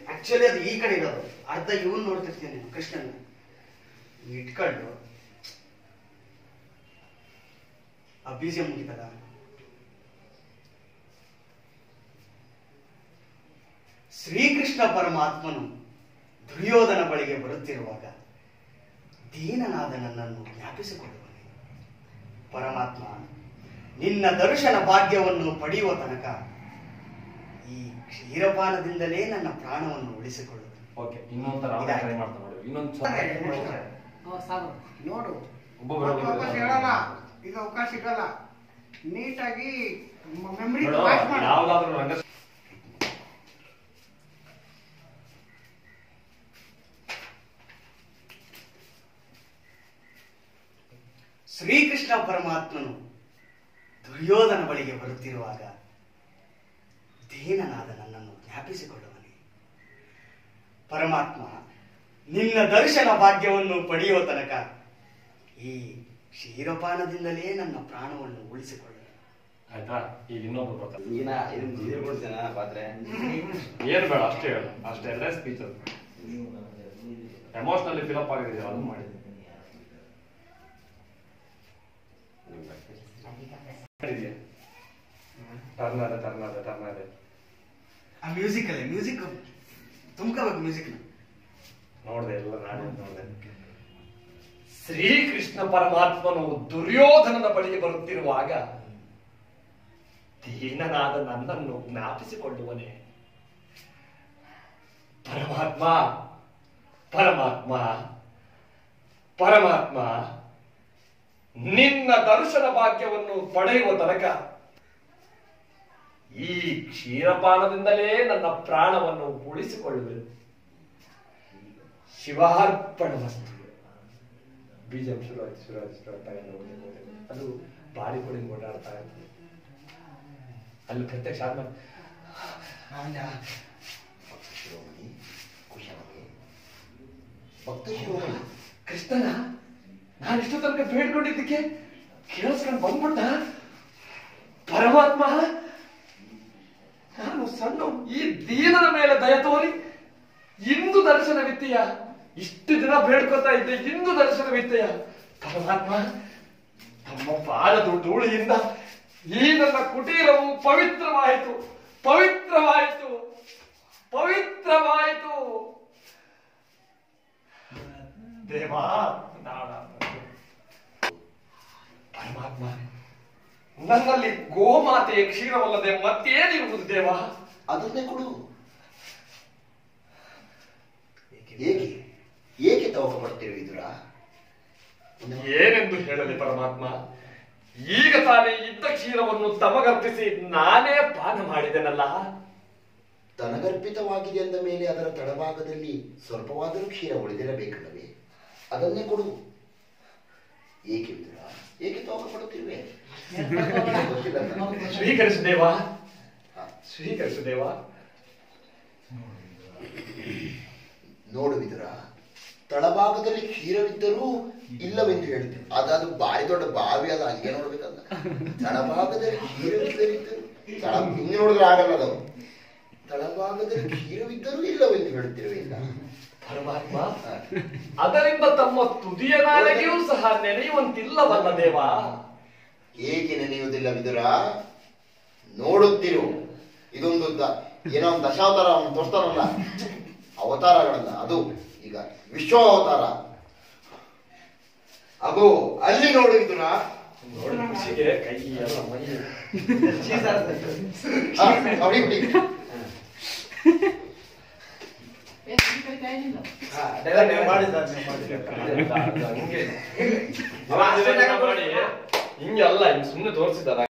Actually ಅದು ಈ ಕಡೆ ಇರೋದು ಅರ್ಧ ಇವನ್ ನೋಡ್ತಿರ್ತೀನಿ ನೀನು ಕೃಷ್ಣನ್ ಇಟ್ಕೊಂಡು ಆ ಬೀಜ ಮುಗಿತದ ಶ್ರೀಕೃಷ್ಣ ಪರಮಾತ್ಮನು ದುರ್ಯೋಧನ ಬಳಿಗೆ ಬರುತ್ತಿರುವಾಗ ದೀನನಾದ ನನ್ನನ್ನು ಜ್ಞಾಪಿಸಿಕೊಳ್ಳುವನೆ ಪರಮಾತ್ಮ ನಿನ್ನ ದರ್ಶನ ಭಾಗ್ಯವನ್ನು ಪಡೆಯುವ ತನಕ ಈ ಕ್ಷೀರಪಾನದಿಂದಲೇ ನನ್ನ ಪ್ರಾಣವನ್ನು ಉಳಿಸಿಕೊಳ್ಳುವೆ ಓಕೆ ಇನ್ನೊಂಥರ ಟ್ರೈ ಮಾಡ್ತಾ ನೋಡಿ ಇನ್ನೊಂದು ಸಾಕು ನೋಡು ಒಬ್ಬೊಬ್ರು ಮತ್ತೆ ವಾಪಸ್ ಹೇಳಲ್ಲ ಈಗ ಅವಕಾಶ ಸಿಗಲ್ಲ ನೀಟಾಗಿ ಮೆಮರಿ ನೋಡು, ವಾಚ್ ಮಾಡು ಯಾವ್ದಾದ್ರು ರಂಗ ಶ್ರೀಕೃಷ್ಣ ಪರಮಾತ್ಮನು ದುರ್ಯೋಧನ ಬಳಿಗೆ ಬರುತ್ತಿರುವಾಗ ದೀನನಾದ ನನ್ನನ್ನು ಜ್ಞಾಪಿಸಿಕೊಳ್ಳುವನೆ ಪರಮಾತ್ಮ ನಿನ್ನ ದರ್ಶನ ಭಾಗ್ಯವನ್ನು ಪಡೆಯುವ ತನಕ ಈ ಕ್ಷೀರಪಾನದಿಂದಲೇ ನನ್ನ ಪ್ರಾಣವನ್ನು ಉಳಿಸಿಕೊಳ್ಳುವೆ ಆಯ್ತಾ ಈಗ ಇನ್ನೊಬ್ರು ಬರ್ತಾರೆ ಈಗಿನ ಇದನ್ನ ನೀರು ಕೊಡ್ತೇನ ಪಾತ್ರೆ ಏನ್ ಬೇಡ ಅಷ್ಟೇ ಹೇಳು ಅಷ್ಟೇ ಎರಡೇ ಸ್ಪೀಚ್ ಅದು ಎಮೋಷನಲಿ ಫಿಲಪ್ ಆಗಿದೆಯಲ್ಲ ಅದು ಮಾಡಿ ಮಾಡಿದ್ಯಾ ಟರ್ನ್ ಅದೆ ಟರ್ನ್ ಅದೆ ಟರ್ನ್ ಅದೆ ಆ ಮ್ಯೂಸಿಕ್ ಅಲ್ಲೇ ಮ್ಯೂಸಿಕ್ ತುಂಬ್ಕೋಬೇಕು ಮ್ಯೂಸಿಕ್ ನೋಡ್ದೆ ಎಲ್ಲ ನಾನೇ ನೋಡ್ದೆ ಶ್ರೀಕೃಷ್ಣ ಪರಮಾತ್ಮನು ದುರ್ಯೋಧನನ ಬಳಿಗೆ ಬರುತ್ತಿರುವಾಗ ದೀನನಾದ ನನ್ನನ್ನು ಜ್ಞಾಪಿಸಿಕೊಳ್ಳುವನೆ ಪರಮಾತ್ಮ ಪರಮಾತ್ಮ ಪರಮಾತ್ಮ ನಿನ್ನ ದರ್ಶನ ಭಾಗ್ಯವನ್ನು ಪಡೆಯುವ ತನಕ ಈ ಕ್ಷೀರಪಾನದಿಂದಲೇ ನನ್ನ ಪ್ರಾಣವನ್ನು ಉಳಿಸಿಕೊಳ್ಳುವೆನು ಶಿವಾರ್ಪಣ ವಸ್ತು ಬೀಜಂ ಶುರು ಆಯ್ತು ಶುರು ಆಯ್ತು ಶುರು ಆಗ್ತಾ ಇದೆ ನೋಡಿ, ನೋಡಿ, ನೋಡಿ. ಅದು ಬಾಡಿ ಕೊಡಿ ಓಡಾಡ್ತಾ ಇರ್ತದೆ ಅಲ್ಲಿ ಪ್ರತ್ಯಕ್ಷ ಆದ್ಮೇಲೆ ಭಕ್ತ ಶಿರೋಮಣಿ ಕುಶಲವೇ ಭಕ್ತ ಶಿರೋಮಣಿ ಕೃಷ್ಣನ ನಾನು ಇಷ್ಟು ತನಕ ಬೇಡ್ಕೊಂಡಿದ್ದಕ್ಕೆ ಕೇಳಿಸ್ಕೊಂಡು ಬಂದ್ಬಿಟ್ಟ ಪರಮಾತ್ಮ ನಾನು ಸಣ್ಣ ಈ ದೀನನ ಮೇಲೆ ದಯ ತೋರಿ ಇಂದು ದರ್ಶನವಿತ್ತೆಯ ಇಷ್ಟು ದಿನ ಬೇಡ್ಕೊತಾ ಇದ್ದೆ ಇಂದು ದರ್ಶನವಿತ್ತೆಯ ಪರಮಾತ್ಮ ತಮ್ಮ ಪಾದದ ಧೂಳಿಯಿಂದ ಈ ನನ್ನ ಕುಟೀರವು ಪವಿತ್ರವಾಯಿತು ಪವಿತ್ರವಾಯಿತು ಪವಿತ್ರವಾಯಿತು ದೇವಾ ನಾಡ ಪರಮಾತ್ಮ ನನ್ನಲ್ಲಿ ಗೋಮಾತೆಯ ಕ್ಷೀರವಲ್ಲದೆ ಮತ್ತೇನಿರುವುದು ದೇವಾ ಅದನ್ನೇ ಕೊಡು ಏಕೆ ಏಕೆ ತವಕ ಪಡ್ತಿರುವಿದುರ ಏನೆಂದು ಹೇಳಲಿ ಪರಮಾತ್ಮ ಈಗ ತಾನೇ ಇದ್ದ ಕ್ಷೀರವನ್ನು ತಮಗರ್ಪಿಸಿ ನಾನೇ ಪಾನ ಮಾಡಿದೆನಲ್ಲ ತನಗರ್ಪಿತವಾಗಿದೆ ಅಂದ ಮೇಲೆ ಅದರ ತಳಭಾಗದಲ್ಲಿ ಸ್ವಲ್ಪವಾದರೂ ಕ್ಷೀರ ಉಳಿದಿರಬೇಕಲ್ಲವೇ ಅದನ್ನೇ ಕೊಡು ಏಕೆ ವಿದುರ ಏಕೆ ತವಕ ಪಡುತ್ತಿರುವೆ ಗೊತ್ತಿಲ್ಲ ನನಗೆ. ಸ್ವೀಕರಿಸು ದೇವಾ ಹಾ. ಸ್ವೀಕರಿಸು ದೇವಾ ನೋಡು ವಿದುರ ತಳಭಾಗದಲ್ಲಿ ಕ್ಷೀರವಿದ್ದರೂ ಇಲ್ಲವೆಂದು ಹೇಳ್ತೀವಿ ಅದಾದ ಭಾರಿ ದೊಡ್ಡ ಬಾವಿ ಅದು ಹಂಗೆ ನೋಡ್ಬೇಕಂತ ತಳಭಾಗದಲ್ಲಿ ಕ್ಷೀರವಿದ್ದರಿದ್ದರು ತಳ ಹಿಂಗೆ ನೋಡಿದ್ರೆ ಆಗಲ್ಲ ಅದು ತಳಭಾಗದಲ್ಲಿ ಕ್ಷೀರವಿದ್ದರೂ ಇಲ್ಲವೆಂದು ಹೇಳುತ್ತಿರುವಿಲ್ಲ ಪರಮಾತ್ಮ ಅದರಿಂದ ತಮ್ಮ ತುದಿಯ ನಾಲಿಗೆಯೂ ಸಹ ನೆನೆಯುವಂತಿಲ್ಲವಲ್ಲ ದೇವಾ ಏಕೆ ನೆನೆಯುವುದಿಲ್ಲ ವಿದುರ ನೋಡುತ್ತಿರು ಇದೊಂದು ದ- ಏನೋ ಒಂದು ದಶಾವತಾರ ಅವನು ತೋರಿಸ್ತಾನಲ್ಲ ಅವತಾರಗಳನ್ನ ಅದು ಈಗ ವಿಶ್ವ ಅವತಾರ ಅದು ಅಲ್ಲಿ ನೋಡು ವಿದುರ ನೋಡು ಖುಷಿಗೆ ಕೈ ಎಲ್ಲ ಮೈ ಆ, ನೋಡಿ ಬಿಡಿ. ಹಂಗೆ ಹಿಂಗೆ ಅಲ್ಲ ಹಿಂಗ್ ಸುಮ್ಮನೆ ತೋರಿಸಿದಾರ